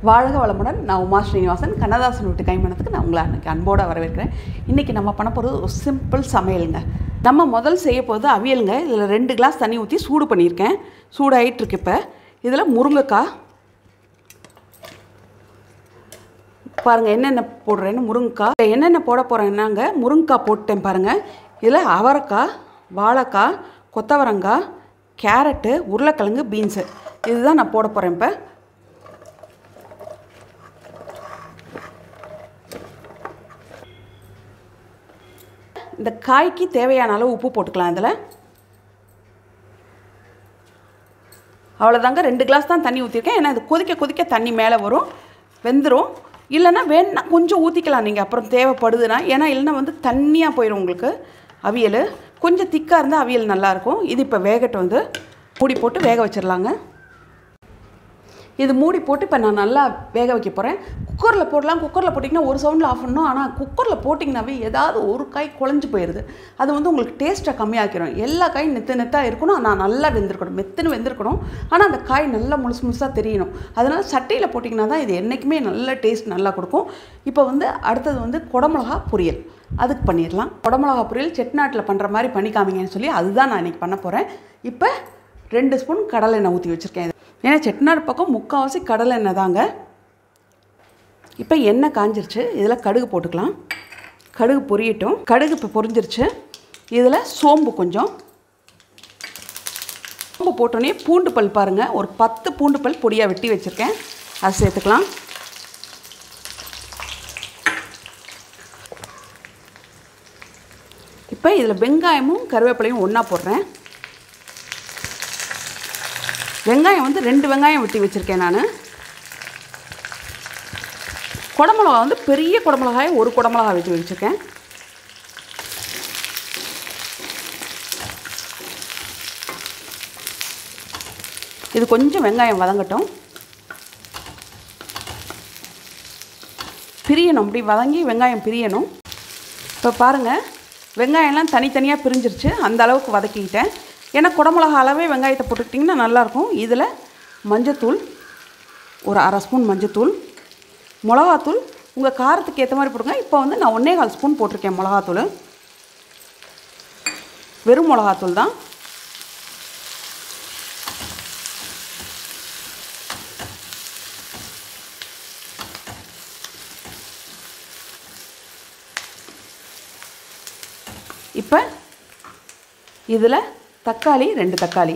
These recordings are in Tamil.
வாழ்க வளமுடன் நான் உமா ஸ்ரீனிவாசன் கண்ணதாசன் வீட்டு கைமணத்துக்கு நான் உங்களை அன்றைக்கி அன்போடு வரவேற்கிறேன் இன்றைக்கி நம்ம பண்ண போகிறது ஒரு சிம்பிள் சமையலுங்க நம்ம முதல் செய்ய போகிறது அவியலுங்க இதில் ரெண்டு கிளாஸ் தண்ணி ஊற்றி சூடு பண்ணியிருக்கேன் சூடாயிட்டு இருக்கு இப்போ இதில் முருங்கைக்காய் பாருங்கள் என்னென்ன போடுறேன்னு முருங்கைக்காய் என்னென்ன போட போகிறேன்னாங்க முருங்கைக்காய் போட்டேன் பாருங்கள் இதில் அவரைக்காய் வாழைக்காய் கொத்தவரங்காய் கேரட்டு உருளைக்கிழங்கு பீன்ஸு இதுதான் நான் போட போகிறேன் இப்போ இந்த காய்க்கு தேவையான அளவு உப்பு போட்டுக்கலாம் இதில் அவ்வளோதாங்க ரெண்டு கிளாஸ் தான் தண்ணி ஊற்றிருக்கேன் ஏன்னா இது கொதிக்க கொதிக்க தண்ணி மேலே வரும் வெந்துடும் இல்லைன்னா வேணுன்னா கொஞ்சம் ஊற்றிக்கலாம் நீங்கள் அப்புறம் தேவைப்படுதுன்னா ஏன்னா இல்லைன்னா வந்து தண்ணியாக போயிடும் உங்களுக்கு அவியல் கொஞ்சம் திக்காக இருந்தால் அவியல் நல்லாயிருக்கும் இது இப்போ வேகட்டும் வந்து மூடி போட்டு வேக வச்சிடலாங்க இது மூடி போட்டு இப்போ நான் நல்லா வேக வைக்க போகிறேன் குக்கரில் போடலாம் குக்கரில் போட்டிங்கன்னா ஒரு சவுண்டில் ஆஃப் பண்ணணும் ஆனால் குக்கரில் போட்டிங்கனாவே ஏதாவது ஒரு காய் குழஞ்சி போயிடுது அது வந்து உங்களுக்கு டேஸ்ட்டை கம்மியாக்கிடும் எல்லா காயும் நெத்து நெத்தாக இருக்கணும் ஆனால் நல்லா வெந்திருக்கணும் மெத்துன்னு வெந்திருக்கணும் ஆனால் அந்த காய் நல்லா முழுசு முழுசாக தெரியணும் அதனால் சட்டையில் போட்டிங்கன்னா தான் இது என்றைக்குமே நல்ல டேஸ்ட் நல்லா கொடுக்கும் இப்போ வந்து அடுத்தது வந்து குடமிளகா பொரியல் அதுக்கு பண்ணிடலாம் குடமிளகா பொரியல் செட்நாட்டில் பண்ணுற மாதிரி பண்ணி காமிங்கன்னு சொல்லி அதுதான் நான் இன்றைக்கி பண்ண போகிறேன் இப்போ ரெண்டு ஸ்பூன் கடலை எண்ணெய் ஊற்றி வச்சுருக்கேன் ஏன்னா செட்டிநாடு பக்கம் முக்கால்வாசி கடலை எண்ணெய் தாங்க இப்போ எண்ணெய் காஞ்சிருச்சு இதில் கடுகு போட்டுக்கலாம் கடுகு பொரியட்டும் கடுகு இப்போ பொரிஞ்சிருச்சு இதில் சோம்பு கொஞ்சம் சோம்பு போட்டோன்னே பூண்டு பல் பாருங்கள் ஒரு பத்து பூண்டு பல் பொடியாக வெட்டி வச்சுருக்கேன் அது சேர்த்துக்கலாம் இப்போ இதில் வெங்காயமும் கருவேப்பிலையும் ஒன்றா போடுறேன் வெங்காயம் வந்து ரெண்டு வெங்காயம் வெட்டி வச்சுருக்கேன் நான் குடமிளகா வந்து பெரிய குடமிளகாய் ஒரு குடமிளகா வெட்டி வச்சுருக்கேன் இது கொஞ்சம் வெங்காயம் வதங்கட்டும் பிரியணும் அப்படி வதங்கி வெங்காயம் பிரியணும் இப்போ பாருங்கள் வெங்காயம்லாம் தனித்தனியாக பிரிஞ்சிருச்சு அந்த அளவுக்கு வதக்கிக்கிட்டேன் ஏன்னா குடமிளகா அளவே வெங்காயத்தை போட்டுக்கிட்டிங்கன்னா நல்லாயிருக்கும் இதில் மஞ்சத்தூள் ஒரு அரை ஸ்பூன் மஞ்சத்தூள் மிளகாத்தூள் உங்கள் காரத்துக்கு ஏற்ற மாதிரி போட்டுங்க இப்போ வந்து நான் ஒன்றே கால் ஸ்பூன் போட்டிருக்கேன் மிளகாத்தூள் வெறும் மிளகாத்தூள் தான் இப்போ இதில் தக்காளி ரெண்டு தக்காளி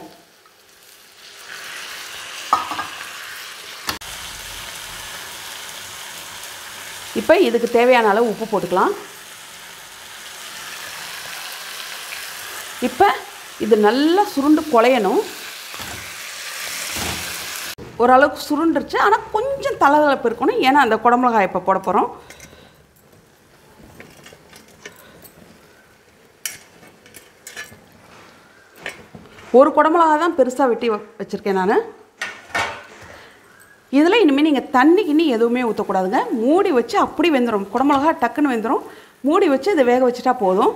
இப்போ இதுக்கு தேவையான அளவு உப்பு போட்டுக்கலாம் இப்போ இது நல்லா சுருண்டு குழையணும் ஓரளவுக்கு சுருண்டுருச்சு ஆனால் கொஞ்சம் தளதளப்பு இருக்கணும் ஏன்னா அந்த குடமிளகாய் இப்போ போட போகிறோம் ஒரு குடமிளகா தான் பெருசாக வெட்டி வச்சுருக்கேன் நான் இதில் இனிமேல் நீங்கள் தண்ணி கிண்ணி எதுவுமே ஊற்றக்கூடாதுங்க மூடி வச்சு அப்படி வெந்துடும் குடமிளகா டக்குன்னு வெந்துடும் மூடி வச்சு இதை வேக வச்சுட்டா போதும்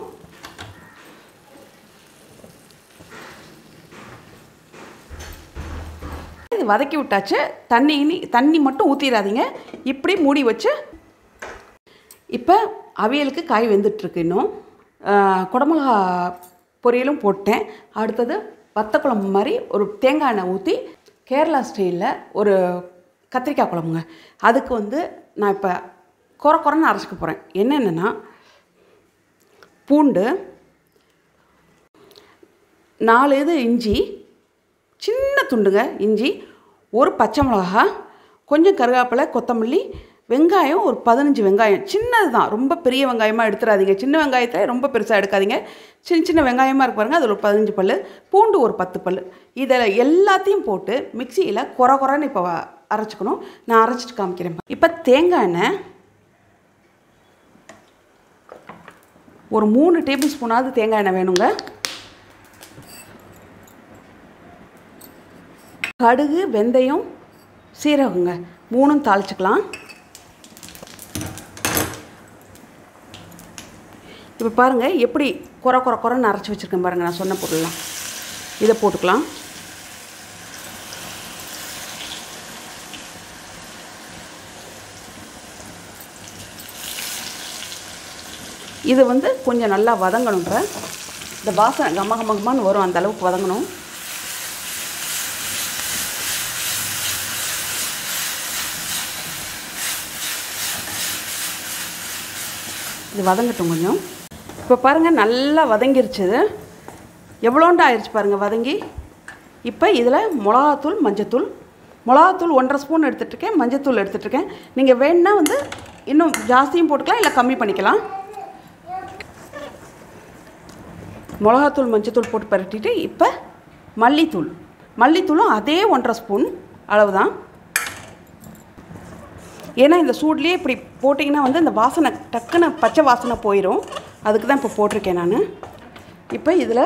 இது வதக்கி விட்டாச்சு தண்ணி கிண்ணி தண்ணி மட்டும் ஊற்றிடாதீங்க இப்படி மூடி வச்சு இப்போ அவியலுக்கு காய் வெந்துட்டுருக்கு இன்னும் குடமிளகா பொரியலும் போட்டேன் அடுத்தது வத்த குழம்பு மாதிரி ஒரு தேங்காய் எண்ணெய் ஊற்றி கேரளா ஸ்டைலில் ஒரு கத்திரிக்காய் குழம்புங்க அதுக்கு வந்து நான் இப்போ குறை குறைன்னு அரைச்சிக்க போகிறேன் என்னென்னா பூண்டு நாலு இது இஞ்சி சின்ன துண்டுங்க இஞ்சி ஒரு பச்சை மிளகா கொஞ்சம் கருவேப்பிலை கொத்தமல்லி வெங்காயம் ஒரு பதினஞ்சு வெங்காயம் சின்னது தான் ரொம்ப பெரிய வெங்காயமாக எடுத்துடாதீங்க சின்ன வெங்காயத்தை ரொம்ப பெருசாக எடுக்காதீங்க சின்ன சின்ன வெங்காயமாக இருக்கு பாருங்கள் அதில் ஒரு பதினஞ்சு பல் பூண்டு ஒரு பத்து பல் இதில் எல்லாத்தையும் போட்டு மிக்சியில் குறை குறைன்னு இப்போ அரைச்சிக்கணும் நான் அரைச்சிட்டு காமிக்கிறேன் இப்போ தேங்காய் எண்ணெய் ஒரு மூணு டேபிள் ஸ்பூனாவது தேங்காய் எண்ணெய் வேணுங்க கடுகு வெந்தயம் சீரகங்க மூணும் தாளிச்சுக்கலாம் இப்போ பாருங்கள் எப்படி குறை குறை குறைன்னு அரைச்சி வச்சுருக்கேன் பாருங்கள் நான் சொன்ன பொருள்லாம் இதை போட்டுக்கலாம் இது வந்து கொஞ்சம் நல்லா வதங்கணும் இப்போ இந்த வாசனை கம்ம கம்ம கம்மான்னு வரும் அந்த அளவுக்கு வதங்கணும் இது வதங்கட்டும் கொஞ்சம் இப்போ பாருங்கள் நல்லா வதங்கிருச்சு இது எவ்வளோண்டு ஆயிடுச்சு பாருங்கள் வதங்கி இப்போ இதில் மிளகாத்தூள் மஞ்சத்தூள் மிளகாத்தூள் ஒன்றரை ஸ்பூன் எடுத்துகிட்ருக்கேன் மஞ்சத்தூள் எடுத்துகிட்ருக்கேன் நீங்கள் வேணுன்னா வந்து இன்னும் ஜாஸ்தியும் போட்டுக்கலாம் இல்லை கம்மி பண்ணிக்கலாம் மிளகாத்தூள் மஞ்சத்தூள் போட்டு பரட்டிட்டு இப்போ மல்லித்தூள் மல்லித்தூளும் அதே ஒன்றரை ஸ்பூன் அளவு தான் ஏன்னா இந்த சூட்லேயே இப்படி போட்டிங்கன்னா வந்து இந்த வாசனை டக்குன்னு பச்சை வாசனை போயிடும் அதுக்கு தான் இப்போ போட்டிருக்கேன் நான் இப்போ இதில்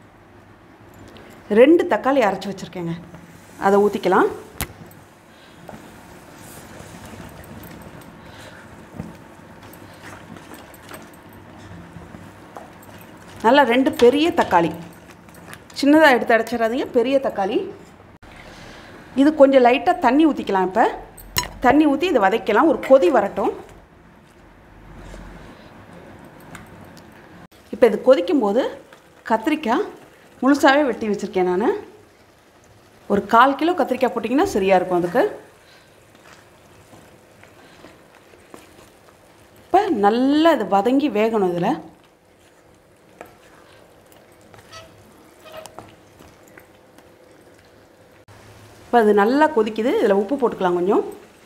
ரெண்டு தக்காளி அரைச்சி வச்சுருக்கேங்க அதை ஊற்றிக்கலாம் நல்லா ரெண்டு பெரிய தக்காளி சின்னதாக எடுத்து அடைச்சிடாதீங்க பெரிய தக்காளி இது கொஞ்சம் லைட்டாக தண்ணி ஊற்றிக்கலாம் இப்போ தண்ணி ஊற்றி இதை வதக்கலாம் ஒரு கொதி வரட்டும் இப்போ இது கொதிக்கும் போது கத்திரிக்காய் முழுசாகவே வெட்டி வச்சுருக்கேன் நான் ஒரு கால் கிலோ கத்திரிக்காய் போட்டிங்கன்னா சரியாக இருக்கும் அதுக்கு இப்போ நல்லா இது வதங்கி வேகணும் இதில் இப்போ அது நல்லா கொதிக்குது இதில் உப்பு போட்டுக்கலாம் கொஞ்சம்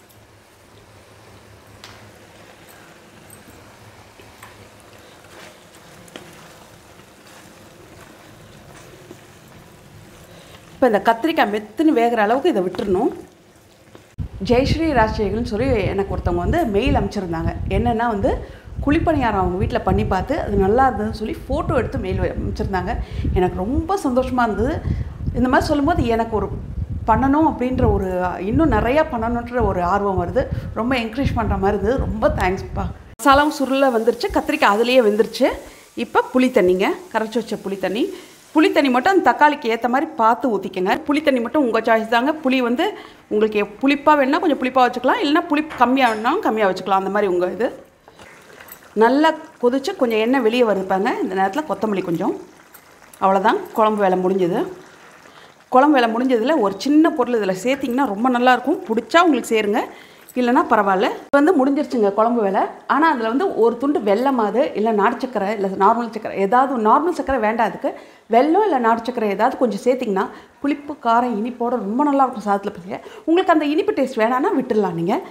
இப்போ இந்த கத்திரிக்காய் மெத்துன்னு வேகிற அளவுக்கு இதை விட்டுறணும் ஜெயஸ்ரீ ராஜசேகர்னு சொல்லி எனக்கு ஒருத்தவங்க வந்து மெயில் அனுப்பிச்சிருந்தாங்க என்னென்னா வந்து குழிப்பணியாரம் அவங்க வீட்டில் பண்ணி பார்த்து அது நல்லா இருந்ததுன்னு சொல்லி ஃபோட்டோ எடுத்து மெயில் அனுப்பிச்சிருந்தாங்க எனக்கு ரொம்ப சந்தோஷமாக இருந்தது இந்த மாதிரி சொல்லும்போது எனக்கு ஒரு பண்ணணும் அப்படின்ற ஒரு இன்னும் நிறையா பண்ணணுன்ற ஒரு ஆர்வம் வருது ரொம்ப என்கரேஜ் பண்ணுற மாதிரி இருந்தது ரொம்ப தேங்க்ஸ்ப்பா மசாலாவும் சுருள வந்துருச்சு கத்திரிக்காய் அதுலேயே வெந்துருச்சு இப்போ புளி தண்ணிங்க கரைச்சி வச்ச புளி தண்ணி புளி தண்ணி மட்டும் அந்த தக்காளிக்கு ஏற்ற மாதிரி பார்த்து ஊற்றிக்கங்க புளி தண்ணி மட்டும் உங்கள் சாய்ஸ் தாங்க புளி வந்து உங்களுக்கு எப்- புளிப்பாக வேணுன்னா கொஞ்சம் புளிப்பாக வச்சுக்கலாம் இல்லைன்னா புளி கம்மியாக வேணுனாலும் கம்மியாக வச்சுக்கலாம் அந்த மாதிரி உங்கள் இது நல்லா கொதிச்சு கொஞ்சம் எண்ணெய் வெளியே வருதுப்பாங்க இந்த நேரத்தில் கொத்தமல்லி கொஞ்சம் அவ்வளோதான் குழம்பு வேலை முடிஞ்சது குழம்பு வேலை முடிஞ்சதில் ஒரு சின்ன பொருள் இதில் சேர்த்திங்கன்னா ரொம்ப நல்லாயிருக்கும் பிடிச்சா உங்களுக்கு சேருங்க இல்லைன்னா பரவாயில்ல இப்போ வந்து முடிஞ்சிருச்சுங்க குழம்பு வேலை ஆனால் அதில் வந்து ஒரு துண்டு வெள்ளமாது இல்லை நாட்டு சக்கரை இல்லை நார்மல் சக்கரை ஏதாவது நார்மல் சக்கரை வேண்டாம் அதுக்கு வெல்லம் இல்லை நாட்டு சக்கரை ஏதாவது கொஞ்சம் சேர்த்திங்கன்னா புளிப்பு காரம் இனிப்போட ரொம்ப நல்லாயிருக்கும் சாதத்தில் பற்றிய உங்களுக்கு அந்த இனிப்பு டேஸ்ட் வேணான்னா விட்டுடலாம் நீங்கள்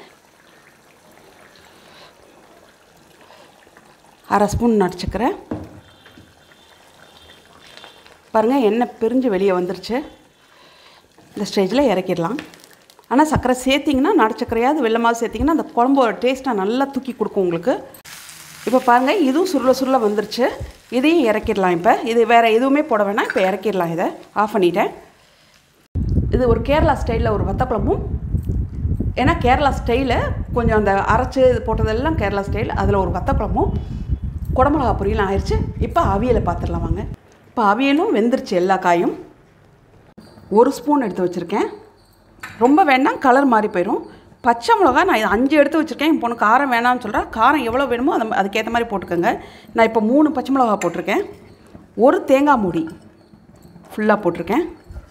அரை ஸ்பூன் நாட்டு சக்கரை பாருங்கள் எண்ணெய் பிரிஞ்சு வெளியே வந்துருச்சு இந்த ஸ்டேஜில் இறக்கிடலாம் ஆனால் சர்க்கரை சேர்த்திங்கன்னா நாட்டு சர்க்கரையாவது வெள்ளமாவது சேர்த்திங்கன்னா அந்த குழம்போட டேஸ்ட்டை நல்லா தூக்கி கொடுக்கும் உங்களுக்கு இப்போ பாருங்கள் இதுவும் சுருள சுருள வந்துருச்சு இதையும் இறக்கிடலாம் இப்போ இது வேறு எதுவுமே போட வேணாம் இப்போ இறக்கிடலாம் இதை ஆஃப் பண்ணிட்டேன் இது ஒரு கேரளா ஸ்டைலில் ஒரு வத்த குழம்பும் ஏன்னா கேரளா ஸ்டைலில் கொஞ்சம் அந்த அரைச்சி இது போட்டதெல்லாம் கேரளா ஸ்டைல் அதில் ஒரு வத்த குழம்பும் குடமிளகா பொரியலும் ஆயிடுச்சு இப்போ அவியலை பார்த்துடலாம் வாங்க இப்போ அவியலும் வெந்துருச்சு எல்லா காயும் ஒரு ஸ்பூன் எடுத்து வச்சுருக்கேன் ரொம்ப வேண்டாம் கலர் மாறி போயிடும் பச்சை மிளகா நான் இது அஞ்சு எடுத்து வச்சுருக்கேன் என் பொண்ணு காரம் வேணாம்னு சொல்கிறா காரம் எவ்வளோ வேணுமோ அந்த அதுக்கேற்ற மாதிரி போட்டுக்கோங்க நான் இப்போ மூணு பச்சை மிளகா போட்டிருக்கேன் ஒரு தேங்காய் மூடி ஃபுல்லாக போட்டிருக்கேன்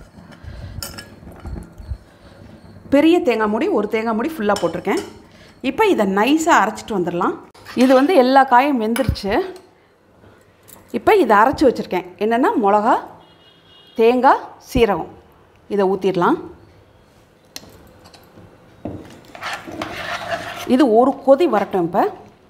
பெரிய தேங்காய் மூடி ஒரு தேங்காய் மூடி ஃபுல்லாக போட்டிருக்கேன் இப்போ இதை நைஸாக அரைச்சிட்டு வந்துடலாம் இது வந்து எல்லா காயும் வெந்துருச்சு இப்போ இதை அரைச்சி வச்சுருக்கேன் என்னென்னா மிளகா தேங்காய் சீரகம் இதை ஊற்றிடலாம் இது ஒரு கொதி வரட்டும் இப்போ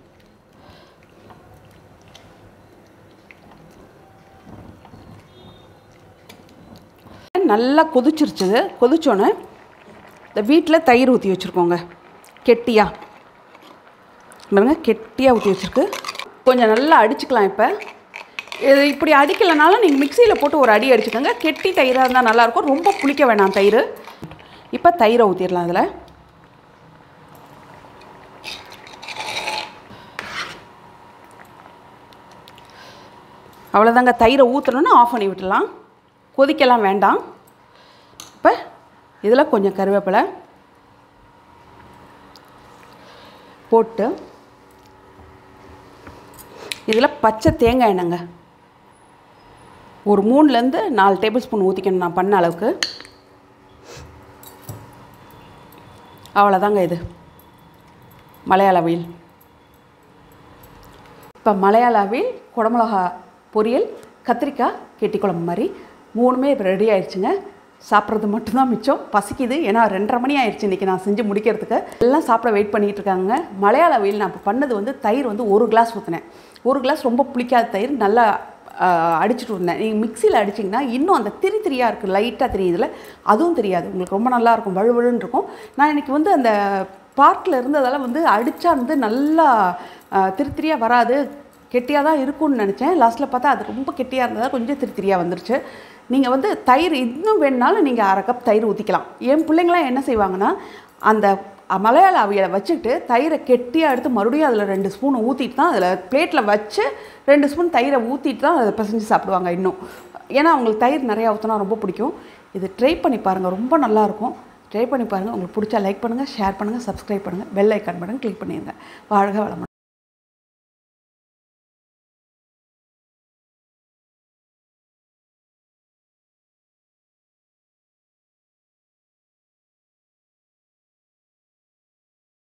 நல்லா கொதிச்சிருச்சு இது. கொதிச்சோன்னே இந்த வீட்டில் தயிர் ஊற்றி வச்சுருக்கோங்க கெட்டியாக பாருங்க கெட்டியாக ஊற்றி வச்சுருக்கு கொஞ்சம் நல்லா அடிச்சுக்கலாம் இப்போ இது இப்படி அடிக்கலைனாலும் நீங்கள் மிக்சியில் போட்டு ஒரு அடி அடிச்சுக்கோங்க கெட்டி தயிராக இருந்தால் நல்லாயிருக்கும் ரொம்ப புளிக்க வேணாம் தயிர் இப்போ தயிரை ஊற்றிடலாம் அதில் அவ்வளோதாங்க தயிரை ஊற்றணுன்னு ஆஃப் பண்ணி விட்டுடலாம் கொதிக்கலாம் வேண்டாம் இப்போ இதில் கொஞ்சம் கருவேப்பிலை போட்டு இதில் பச்சை தேங்காய் எண்ணெய்ங்க ஒரு மூணுலேருந்து நாலு டேபிள் ஸ்பூன் ஊற்றிக்கணும் நான் பண்ண அளவுக்கு அவ்வளோதாங்க இது மலையாள அவியல் இப்போ மலையாள அவியல் குடமிளகா பொரியல் கத்திரிக்காய் கெட்டி குழம்பு மாதிரி மூணுமே இப்போ ரெடி ஆயிடுச்சுங்க சாப்பிட்றது மட்டும்தான் மிச்சம் பசிக்குது ஏன்னா ரெண்டரை மணி ஆயிடுச்சு இன்றைக்கி நான் செஞ்சு முடிக்கிறதுக்கு எல்லாம் சாப்பிட வெயிட் பண்ணிகிட்டு இருக்காங்க மலையாள அவியல் நான் இப்போ பண்ணது வந்து தயிர் வந்து ஒரு கிளாஸ் ஊற்றினேன் ஒரு கிளாஸ் ரொம்ப புளிக்காத தயிர் நல்லா ஆஹ், அடிச்சிட்டு இருந்தேன் நீங்கள் மிக்சியில் அடிச்சிங்கன்னா இன்னும் அந்த திரி திரியாக இருக்குது லைட்டாக தெரியுதுல அதுவும் தெரியாது உங்களுக்கு ரொம்ப நல்லா இருக்கும் வழுவழுன்னு இருக்கும் நான் இன்னைக்கு வந்து அந்த பார்க்கில் இருந்ததால் வந்து அடித்தா வந்து நல்லா ஆஹ், திரி திரியாக வராது கெட்டியாக தான் இருக்கும்னு நினச்சேன் லாஸ்ட்டில் பார்த்தா அது ரொம்ப கெட்டியாக இருந்ததால் கொஞ்சம் திரி திரியாக வந்துருச்சு நீங்கள் வந்து தயிர் இன்னும் வேணுனாலும் நீங்கள் அரை கப் தயிர் ஊற்றிக்கலாம் என் பிள்ளைங்களாம் என்ன செய்வாங்கன்னா அந்த மலையாள அவியலை வச்சுக்கிட்டு தயிரை கெட்டியாக எடுத்து மறுபடியும் அதில் ரெண்டு ஸ்பூன் ஊற்றிட்டு தான் அதில் பிளேட்டில் வச்சு ரெண்டு ஸ்பூன் தயிரை ஊற்றிட்டு தான் அதை பிசைஞ்சு சாப்பிடுவாங்க இன்னும் ஏன்னா அவங்களுக்கு தயிர் நிறையா ஊற்றினா ரொம்ப பிடிக்கும் இது ட்ரை பண்ணி பாருங்கள் ரொம்ப நல்லாயிருக்கும் ட்ரை பண்ணி பாருங்கள் உங்களுக்கு பிடிச்சா லைக் பண்ணுங்கள் ஷேர் பண்ணுங்கள் சப்ஸ்கிரைப் பண்ணுங்கள் பெல் ஐக்கான் பட்டன் கிளிக் பண்ணிடுங்க வாழ்க வளமுடன்